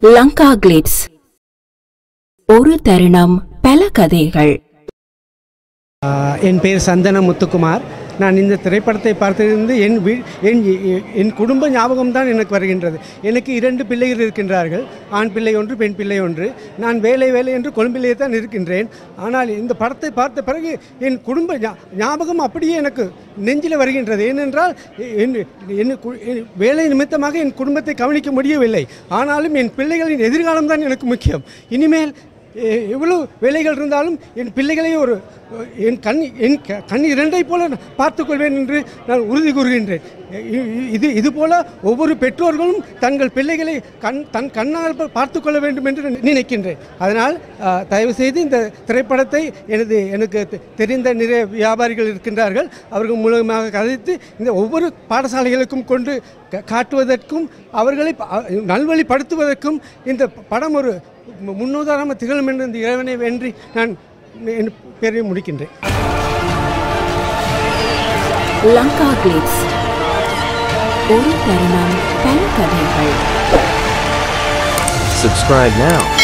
Lanka clips ஒரு தருணம் பல கதைகள் ஆஹ் என் பேர் சந்தன முத்துக்குமார் நான் இந்த திரைப்படத்தை பார்த்ததிலிருந்து என் வீ என் என் குடும்ப ஞாபகம் தான் எனக்கு வருகின்றது எனக்கு இரண்டு பிள்ளைகள் இருக்கின்றார்கள் ஆண் பிள்ளை ஒன்று பெண் பிள்ளை ஒன்று நான் வேலை வேலை என்று கொழும்பிலே தான் இருக்கின்றேன் ஆனால் இந்த படத்தை பார்த்த பிறகு என் குடும்ப ஞா- ஞாபகம் அப்படியே எனக்கு நெஞ்சில் வருகின்றது ஏனென்றால் என் என் கு- என் வேலை நிமித்தமாக என் குடும்பத்தை கவனிக்க முடியவில்லை ஆனாலும் என் பிள்ளைகளின் எதிர்காலம் தான் எனக்கு முக்கியம் இனிமேல் எ- எவ்வளவு வேலைகள் இருந்தாலும் என் பிள்ளைகளை ஒரு என் கண் என் க- கண் இரண்டை போல நான் பார்த்துக்கொள்வேன் என்று நான் உறுதி கூறுகின்றேன் இ- இ- இது இது போல ஒவ்வொரு பெற்றோர்களும் தங்கள் பிள்ளைகளை கண் தன் கண்ணால் பா- பார்த்துக்கொள்ள வேண்டும் என்று நான் நினைக்கின்றேன் அதனால் அஹ், தயவு செய்து இந்த திரைப்படத்தை எனது எனக்கு தெ- தெரிந்த நிறைய வியாபாரிகள் இருக்கின்றார்கள் அவர்கள் மூலமாக கதைத்து இந்த ஒவ்வொரு பாடசாலைகளுக்கும் கொண்டு க- காட்டுவதற்கும் அவர்களை ப- அ- நல்வழிப்படுத்துவதற்கும் இந்த ப- படம் ஒரு மு- முன்னுதாரணமாக திகழும் என்று இந்த இறைவனை வேண்டி நான் என் பேரை முடிக்கின்றேன் லங்கா கிளிப்ஸ் ஒரு தருணம் பல கதைகள் Subscribe now